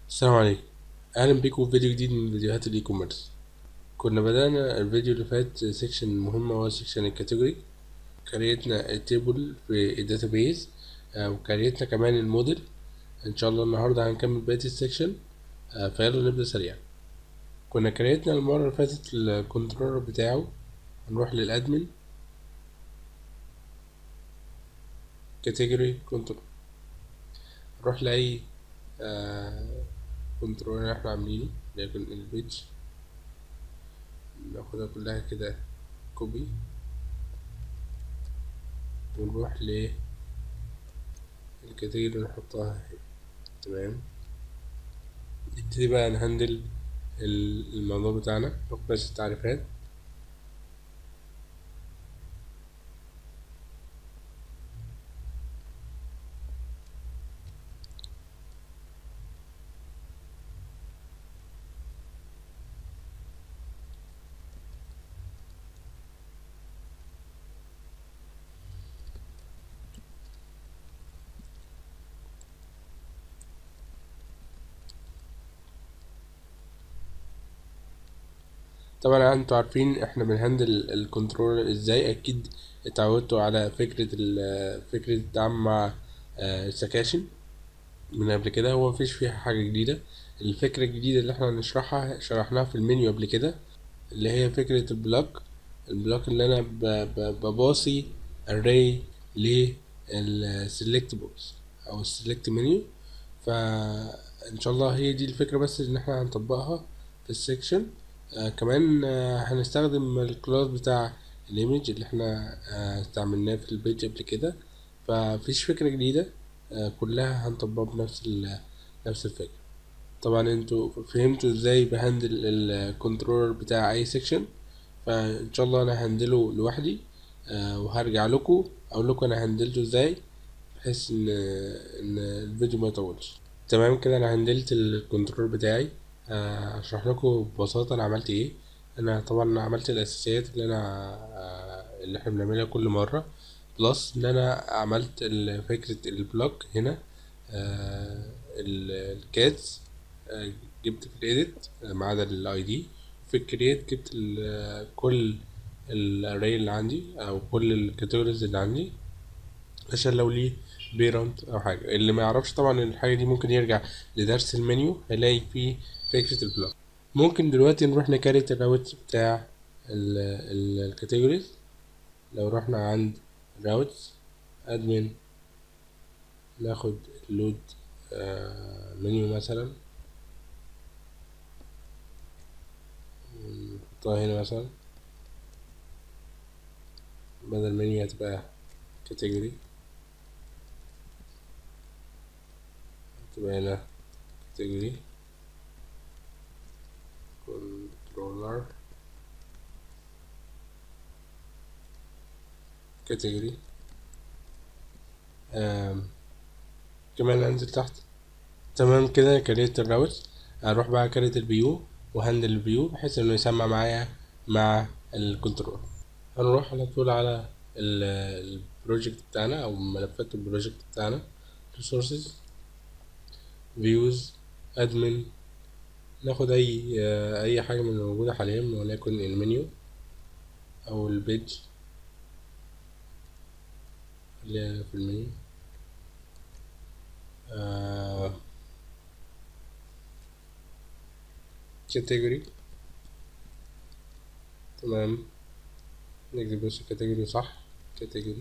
السلام عليكم اهلا بيكم في فيديو جديد من فيديوهات الاي كوميرس كنا بدأنا الفيديو اللي فات سيكشن مهم هو سيكشن الكاتيجوري كريتنا التيبل في الداتابيز آه، وكريتنا كمان الموديل ان شاء الله النهارده هنكمل بقية السيكشن آه، فيلا نبدأ سريعا كنا كريتنا المرة اللي فاتت الكنترولر بتاعه هنروح للادمن كاتيجوري كنترول نروح لأي آه كنترول اللي احنا عاملينه ليكن البيج ناخدها كلها كده كوبي ونروح ل الكاتيجوري اللي نحطها هنا تمام نبتدي بقى نهندل الموضوع بتاعنا ناخد بس التعريفات طبعا انتوا عارفين احنا بنهندل الكنترول ازاي اكيد اتعودتوا على فكرة ال- فكرة الدعم مع آه، السكاشن من قبل كده هو مفيش فيها حاجة جديدة الفكرة الجديدة اللي احنا هنشرحها شرحناها في المنيو قبل كده اللي هي فكرة البلوك البلوك اللي انا ب- ب- بباصي array للسلكت بوكس او السلكت منيو فان شاء الله هي دي الفكرة بس ان احنا هنطبقها في السكشن آه كمان آه هنستخدم الكلاس بتاع الايمج اللي احنا آه استعملناه في البيج قبل كده فمفيش فكرة جديدة آه كلها هنطبقها بنفس ال- نفس الفكرة طبعا انتوا فهمتوا ازاي بهندل الكنترولر بتاع اي سيكشن فان شاء الله انا هندله لوحدي آه وهرجع لكم اقول لكم انا هندلته ازاي بحيث ان ان الفيديو ما يطولش تمام كده انا هندلت الكنترول بتاعي آه، هشرح لكم ببساطه انا عملت ايه انا طبعا عملت الاساسيات اللي انا آه، اللي احنا بنعملها كل مره بلس ان انا عملت ال- فكره البلوك هنا الكاتس جبت في الايديت ما عدا الاي دي في الكرييت جبت ال- كل الاري اللي عندي او كل الكاتيجوريز اللي عندي عشان لو ليه بيرنت او حاجه اللي ما يعرفش طبعا الحاجه دي ممكن يرجع لدرس المنيو هيلاقي فيه فكره البلوك ممكن دلوقتي نروح نكريت الراوت بتاع الكاتيجوريز لو رحنا عند راوتس ادمن ناخد اللود منيو مثلا نحطها هنا مثلا بدل منيو هتبقى كاتيجوري تبقى هنا category controller category آم. كمان انزل تحت تمام كده كريت الراوت اروح بقى كريت الفيو وهندل الفيو بحيث انه يسمع معايا مع الكنترول هنروح على طول على البروجكت بتاعنا او ملفات البروجكت بتاعنا resources views admin ناخد اي اي حاجه من الموجوده حاليا وليكن المنيو او البيج اللي في المنيو آه category تمام نكتب بس category صح category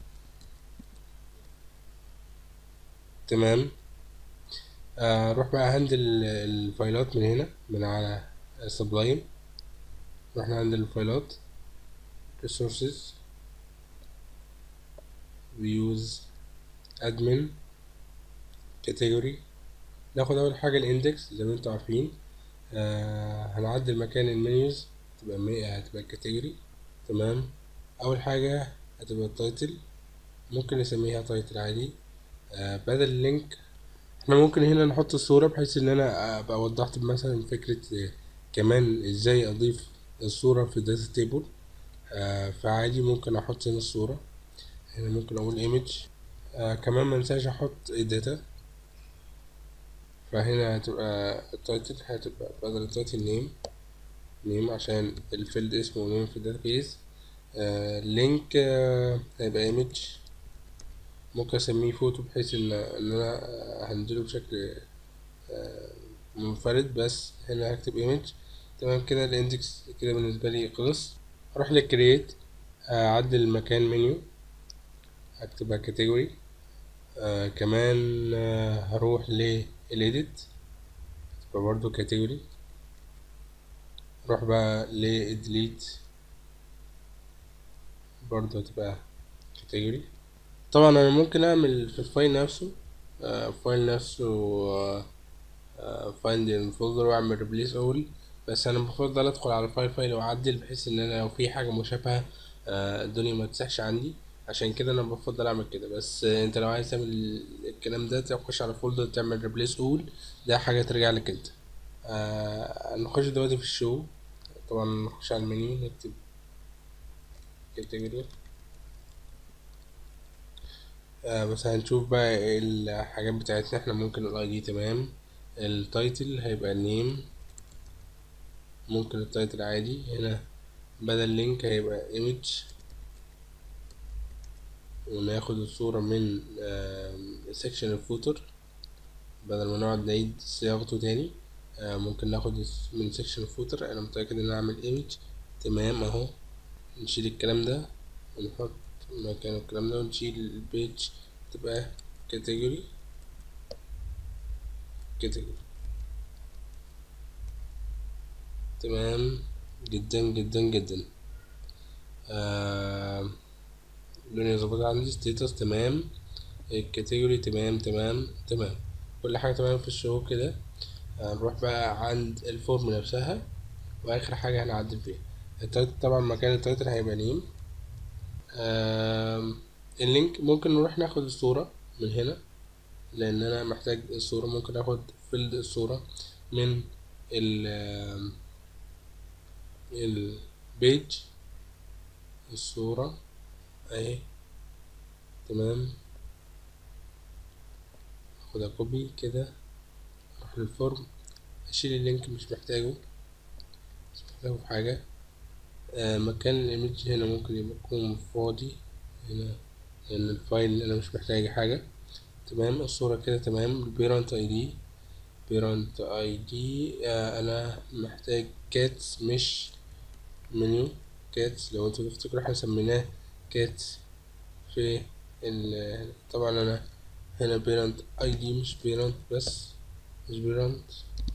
تمام اروح بقى هندل الفايلات من هنا من على سبلايم رحنا هندل الفايلات resources views admin category ناخد اول حاجه الاندكس زي ما انتوا عارفين آه هنعدل مكان المنيوز تبقى مي... هتبقى category تمام اول حاجه هتبقى التايتل ممكن نسميها تايتل عادي آه بدل اللينك احنا ممكن هنا نحط الصورة بحيث ان انا ابقى وضحت مثلا فكرة كمان ازاي اضيف الصورة في الداتا تيبل فعادي ممكن احط هنا الصورة هنا ممكن اقول image آه كمان منساش احط الداتا فهنا هتبقى التايتل هتبقى بدل التايتل نيم نيم عشان الفيلد اسمه نيم في الداتابيز لينك هيبقى ايمج ممكن اسميه فوتو بحيث ان ان انا هنزله بشكل آه، منفرد بس هنا هكتب ايمج تمام كده الاندكس كده بالنسبه لي خلص اروح للكرييت اعدل المكان منيو هكتبها كاتيجوري آه كمان آه هروح للإيديت تبقى برضو كاتيجوري اروح بقى للديليت برضو هتبقى كاتيجوري طبعا انا ممكن اعمل في الفايل نفسه آه الفايل نفسه آه فايند الفولدر واعمل ريبليس اول بس انا بفضل ادخل على فايل فايل واعدل بحيث ان انا لو في حاجه مشابهه آه، الدنيا ما تسحش عندي عشان كده انا بفضل اعمل كده بس آه، انت لو عايز تعمل الكلام ده تخش على فولدر تعمل ريبليس اول ده حاجه ترجع لك انت آه نخش دلوقتي في الشو طبعا نخش على المنيو نكتب كاتيجوري آه بس هنشوف بقى ايه الحاجات بتاعتنا احنا ممكن الاي دي تمام التايتل هيبقى نيم ممكن التايتل عادي هنا بدل لينك هيبقى ايمج وناخد الصورة من سيكشن الفوتر بدل ما نقعد نعيد صياغته تاني آه، ممكن ناخد من سيكشن الفوتر انا متأكد ان انا اعمل ايمج تمام اهو نشيل الكلام ده ونحط مكان الكلام ده ونشيل البيج تبقى كاتيجوري كاتيجوري تمام جدا جدا جدا آه الدنيا ظبطت عندي ستيتس تمام الكاتيجوري تمام تمام تمام كل حاجة تمام في الشو كده هنروح بقى عند الفورم نفسها واخر حاجة هنعدل فيها التايتل طبعا مكان التايتل هيبقى نيم آم، اللينك ممكن نروح ناخد الصورة من هنا لان انا محتاج الصورة ممكن اخد فيلد الصورة من ال آم، البيج الصورة اهي تمام اخدها كوبي كده اروح للفورم اشيل اللينك مش محتاجه مش محتاجه في حاجة آه مكان الايمج هنا ممكن يبقى يكون فاضي هنا لان الفايل انا مش محتاج حاجة تمام الصورة كده تمام البيرنت اي دي بيرنت اي دي انا محتاج كاتس مش منيو كاتس لو انتوا تفتكروا احنا سميناه كاتس في ال طبعا انا هنا بيرنت اي دي مش بيرنت بس مش بيرنت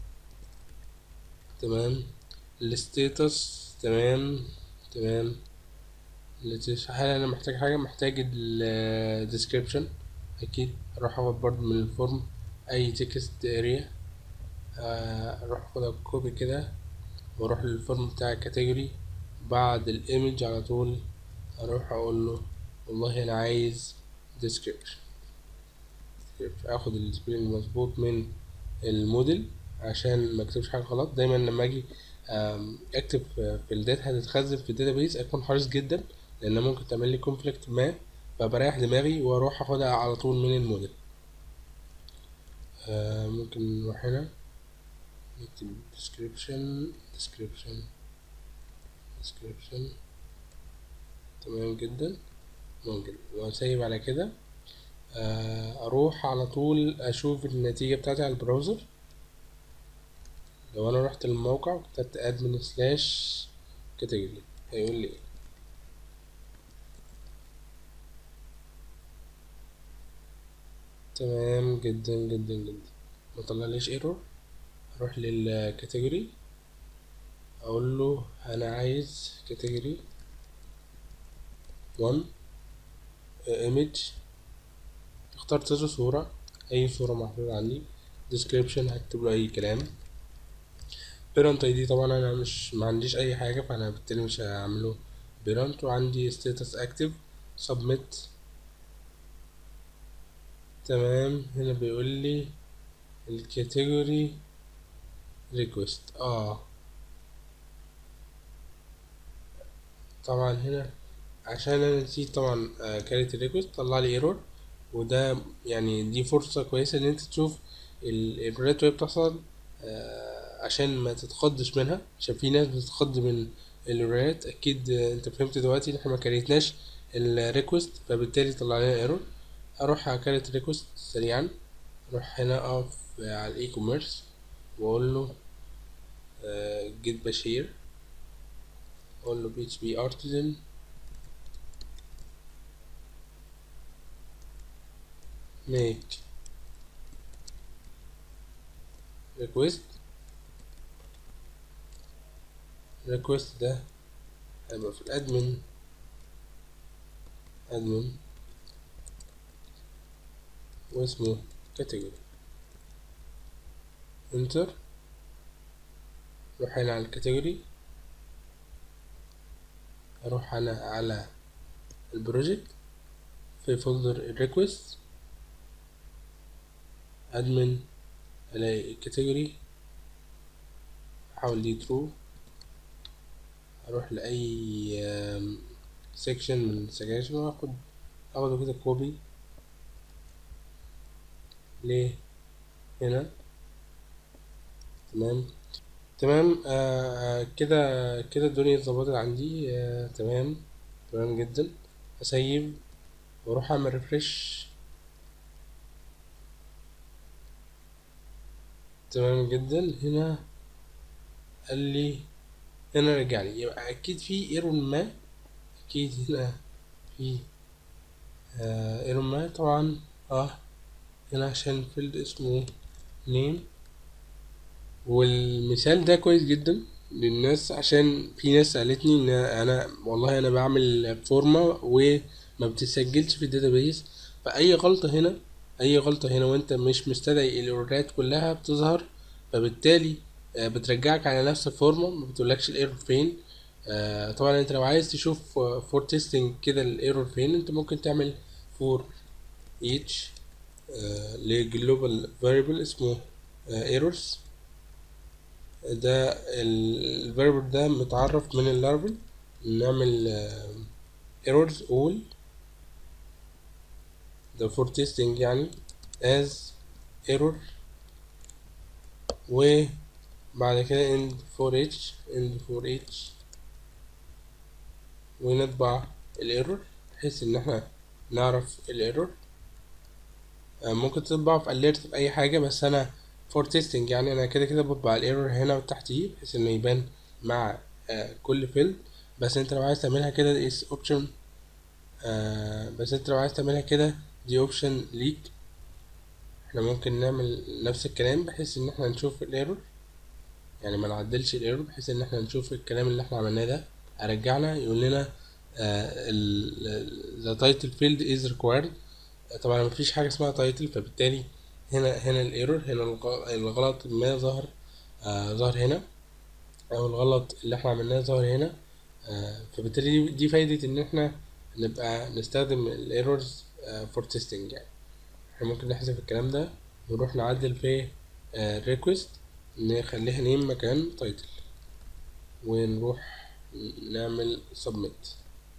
تمام الستيتس تمام تمام الستيتس هل انا محتاج حاجة محتاج الديسكريبشن اكيد اروح اخد برضه من الفورم اي تكست اريا اروح اخدها كوبي كده واروح للفورم بتاع الكاتيجوري بعد الايمج على طول اروح اقول له والله انا عايز description اخد السبيلنج مظبوط من الموديل عشان ما اكتبش حاجه غلط دايما لما اجي آم، اكتب في في الداتا هتتخزن في الداتابيز اكون حريص جدا لان ممكن تعمل لي كونفليكت ما فبريح دماغي واروح اخدها على طول من الموديل آه، ممكن نروح هنا نكتب description description description تمام جدا ممكن واسيب على كده آه، اروح على طول اشوف النتيجة بتاعتي على البراوزر لو انا رحت الموقع وكتبت admin سلاش كاتيجوري هيقول لي إيه. تمام جدا جدا جدا ما طلعليش ايرور اروح للكاتيجوري اقول له انا عايز كاتيجوري 1 ايمج اخترت كذا صورة اي صورة محطوطة عندي description هكتب له اي كلام parent id طبعا انا مش ما عنديش اي حاجة فانا بالتالي مش هعمله parent وعندي status active submit تمام هنا بيقول لي الكاتيجوري ريكوست اه طبعا هنا عشان انا نسيت طبعا كاريت الريكوست طلع لي ايرور وده يعني دي فرصة كويسة ان انت تشوف الايرورات وهي بتحصل آه، عشان ما تتخضش منها عشان في ناس بتتخض من الايرورات اكيد آه، انت فهمت دلوقتي ان احنا ما كريتناش الريكوست فبالتالي طلع لنا ايرور اروح على كارت ريكوست سريعا اروح هنا اقف على الاي كوميرس واقول له جيت بشير اقول له بي اتش بي ارتزن make request request ده هيبقى في الادمن admin واسمه category enter اروح هنا على الكاتيجوري اروح انا على البروجكت في فولدر الريكوست ادمن الاقي الكاتيجوري احاول دي ترو اروح لاي سيكشن من السكاشن واخد اخده كده كوبي ليه هنا تمام تمام آه آه، كده كده الدنيا اتظبطت عندي آه تمام تمام جدا اسيب واروح اعمل ريفرش تمام جدا هنا قال لي هنا رجع لي يبقى اكيد في ايرور ما اكيد هنا في آه ايرور ما طبعا اه هنا عشان فيلد اسمه نيم والمثال ده كويس جدا للناس عشان في ناس قالتني ان انا والله انا بعمل فورمة وما بتسجلش في الداتابيس فاي غلطة هنا اي غلطة هنا وانت مش مستدعي الايرورات كلها بتظهر فبالتالي آه، بترجعك على نفس الفورمة ما بتقولكش الايرور فين آه، طبعا انت لو عايز تشوف فور تيستنج كده الايرور فين انت ممكن تعمل فور each لجلوبال فاريبل اسمه ايرورز ده الفاريبل ده متعرف من اللارفل نعمل errors all ده for testing يعني as error وبعد كده end for each end for each ونطبع الايرور بحيث ان احنا نعرف الايرور ممكن تطبع في alert في اي حاجة بس انا فور تيستنج يعني انا كده كده بطبع الايرور هنا وتحتيه بحيث انه يبان مع آه كل فيلد بس انت لو عايز تعملها كده دي اوبشن آه بس انت لو عايز تعملها كده دي اوبشن ليك احنا ممكن نعمل نفس الكلام بحيث ان احنا نشوف الايرور يعني ما نعدلش الايرور بحيث ان احنا نشوف الكلام اللي احنا عملناه ده هرجعنا يقول لنا ذا تايتل فيلد از ريكوايرد طبعا مفيش حاجه اسمها تايتل فبالتالي هنا هنا الايرور هنا الغ- الغلط ما ظهر آه ظهر هنا او الغلط اللي احنا عملناه ظهر هنا آه فبالتالي دي, دي فايدة ان احنا نبقى نستخدم الايرورز فور تيستنج يعني احنا ممكن نحذف الكلام ده ونروح نعدل في ريكوست نخليها نيم مكان تايتل ونروح نعمل submit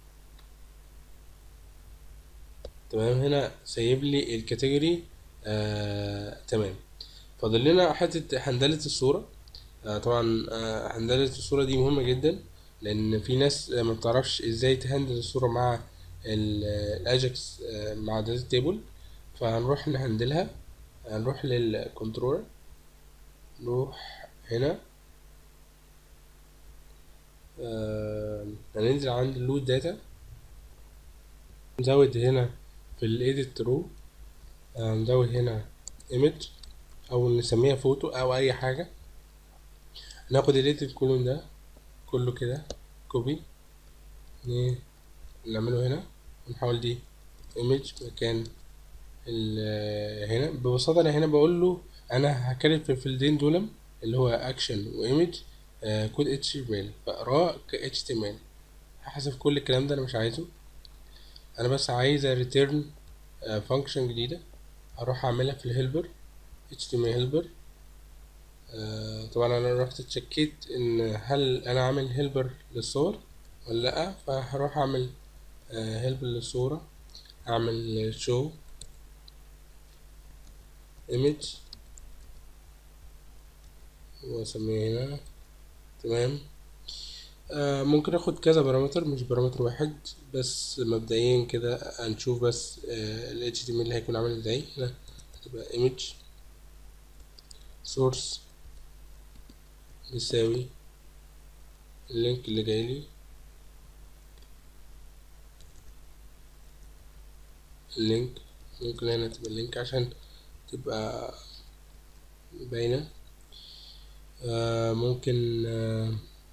تمام هنا سايب لي الكاتيجوري آه تمام فاضل لنا حتة هندلة الصورة آه طبعا آه هندلة الصورة دي مهمة جدا لأن في ناس آه، ما بتعرفش ازاي تهندل الصورة مع الأجاكس آه مع داتا تيبل فهنروح نهندلها هنروح للكنترولر نروح هنا آه هننزل عند اللود داتا نزود هنا في الايديت رو نزود هنا ايمج او نسميها فوتو او اي حاجه ناخد الايديت كولون ده كله كده كوبي نعمله هنا ونحول دي ايمج مكان ال- هنا ببساطه انا هنا بقول له انا هكرر في الفيلدين دول اللي هو اكشن وايمج كود اتش تي ام ال فاقراه ك اتش تي ام ال هحذف كل الكلام ده انا مش عايزه انا بس عايز ريتيرن فانكشن جديده اروح اعملها في الهيلبر html helper آه طبعا انا رحت اتشكيت ان هل انا عامل هيلبر للصور ولا لا فهروح اعمل هيلبر للصورة اعمل show image واسميه هنا تمام آه ممكن اخد كذا بارامتر مش بارامتر واحد بس مبدئيا كده هنشوف بس آه ال HTML هيكون عامل ازاي هنا هتبقى image source بيساوي اللينك اللي جايلي اللينك ممكن هنا تبقى اللينك عشان تبقى باينة آه ممكن آه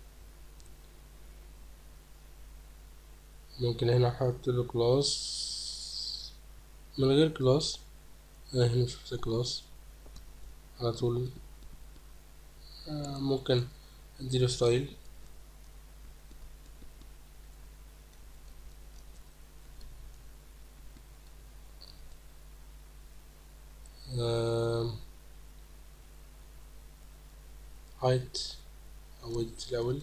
ممكن هنا احط له كلاس من غير كلاس آه هنا مش محتاج كلاس على طول آه ممكن اديله ستايل هايت او width الاول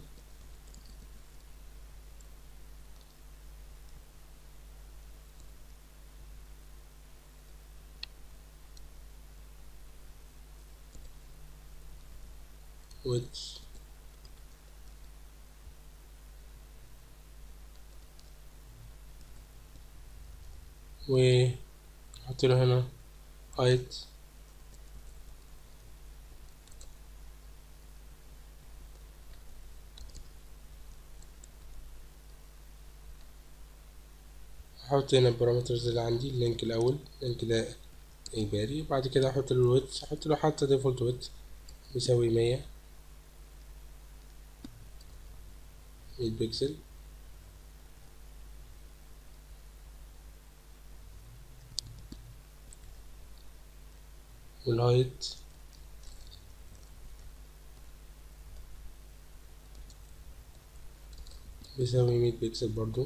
width وأحط له هنا height احط هنا البارامترز اللي عندي اللينك الاول اللينك ده اجباري وبعد كده احط له الويدث احط له حتى ديفولت ويدث بيساوي مية مية بكسل والهايت بيساوي مية بكسل برضو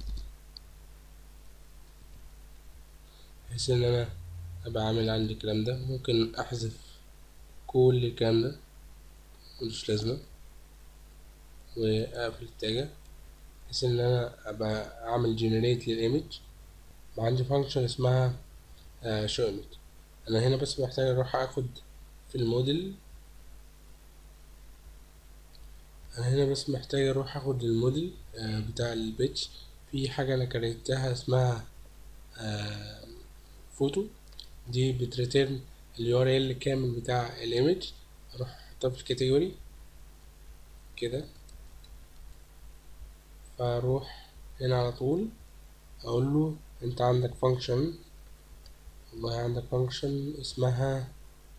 بحيث ان انا ابقى عامل عندي الكلام ده ممكن احذف كل الكلام ده ملوش لازمة واقفل التاجة بحيث ان انا ابقى اعمل جنريت للايمج وعندي فانكشن اسمها شو ايمج انا هنا بس محتاج اروح اخد في الموديل انا هنا بس محتاج اروح اخد الموديل بتاع البيتش في حاجة انا كريتها اسمها فوتو دي بتريتيرن اليو ار ال كامل بتاع الايمج اروح احطها في الكاتيجوري كده فاروح هنا على طول اقول له انت عندك فانكشن والله عندك فانكشن اسمها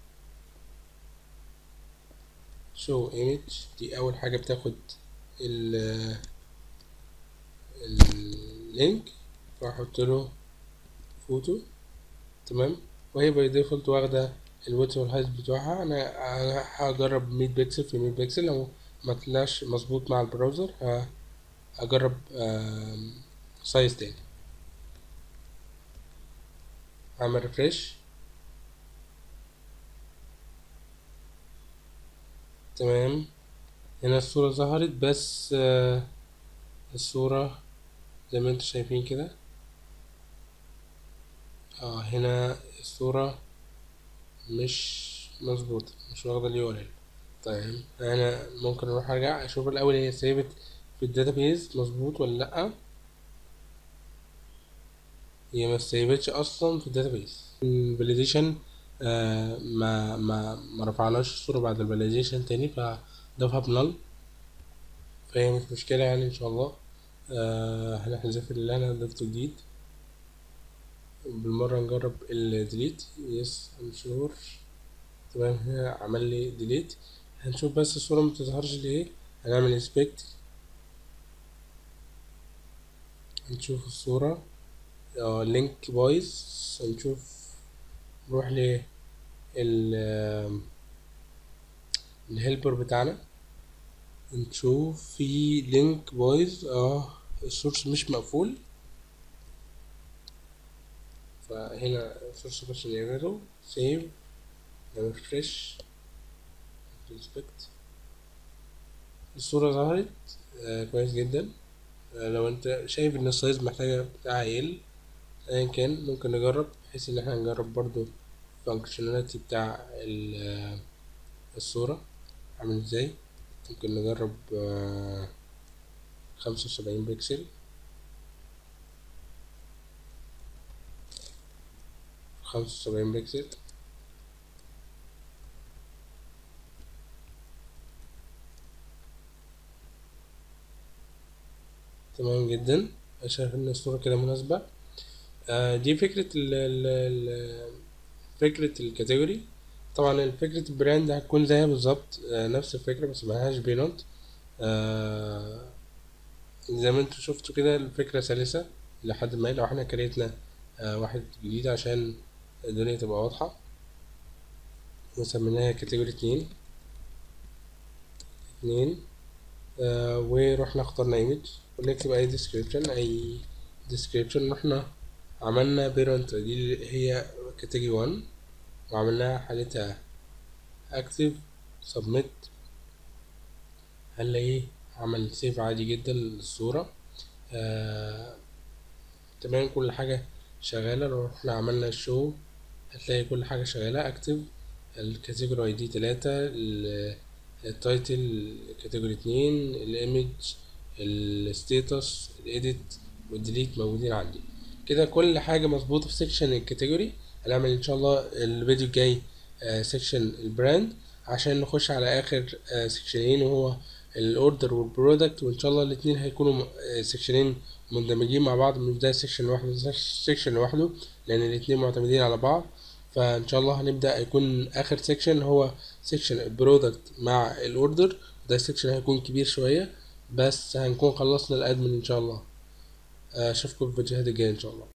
show image دي اول حاجة بتاخد ال اللينك فاحط له فوتو تمام وهي باي ديفولت واخدة الويدث والهايت بتوعها انا هجرب مية بكسل في مية بكسل لو ما طلعش مظبوط مع البراوزر هجرب سايز تاني اعمل ريفريش تمام هنا الصورة ظهرت بس الصورة زي ما انتم شايفين كده اه هنا الصورة مش مظبوطة مش واخدة اليو ار ال طيب انا ممكن اروح ارجع اشوف الاول هي سيبت في الداتابيز مظبوط ولا لأ هي ما سيبتش اصلا في الداتابيز الفاليديشن آه ما ما ما رفعناش الصورة بعد الفاليديشن تاني فضافها بنل فهي مش مشكلة يعني ان شاء الله آه هنحذف اللي انا ضفته جديد بالمرة نجرب الديليت يس انشور تمام هنا عمل لي ديليت هنشوف بس الصورة متظهرش ليه هنعمل انسبكت هنشوف الصورة اه لينك بايظ هنشوف نروح ل ال الهيلبر بتاعنا نشوف في لينك بايظ اه السورس مش مقفول فهنا السورس مش نعمله سيف نعمل فريش ريسبكت الصورة ظهرت آه كويس جدا آه لو انت شايف ان السايز محتاجة بتاعها يقل ايا كان ممكن نجرب بحيث ان احنا نجرب برضو الفانكشناليتي بتاع الصورة عامل ازاي ممكن نجرب خمسة وسبعين بكسل خمسة وسبعين بكسل تمام جدا شايف ان الصورة كده مناسبة آه دي فكرة ال ال ال فكرة الكاتيجوري طبعا فكرة البراند هتكون زيها بالظبط آه نفس الفكرة بس ملهاش بينوت آه زي ما انتوا شفتوا كده الفكرة سلسة لحد ما لو احنا كريتنا آه واحد جديد عشان الدنيا تبقى واضحة وسميناها كاتيجوري اتنين اتنين آه ورحنا اخترنا ايمج ونكتب اي ديسكريبشن اي ديسكريبشن رحنا عملنا بيرنت دي هي كاتيجوري 1 وعملناها حالتها اكتف سبميت هنلاقيه عمل سيف عادي جدا للصورة آه تمام كل حاجة شغالة لو احنا عملنا شو هتلاقي كل حاجة شغالة اكتف الكاتيجوري اي دي تلاتة التايتل كاتيجوري اتنين الايمج الستيتس الايديت والديليت موجودين عندي كده كل حاجة مظبوطة في سيكشن الكاتيجوري هنعمل ان شاء الله الفيديو الجاي سيكشن البراند عشان نخش على اخر سيكشنين وهو الاوردر والبرودكت وان شاء الله الاتنين هيكونوا سيكشنين مندمجين مع بعض مش ده سيكشن لوحده ده سيكشن لوحده لان الاتنين معتمدين على بعض فان شاء الله هنبدا يكون اخر سيكشن هو سيكشن البرودكت مع الاوردر ده سيكشن هيكون كبير شويه بس هنكون خلصنا الادمن ان شاء الله اشوفكم في الفيديوهات الجايه ان شاء الله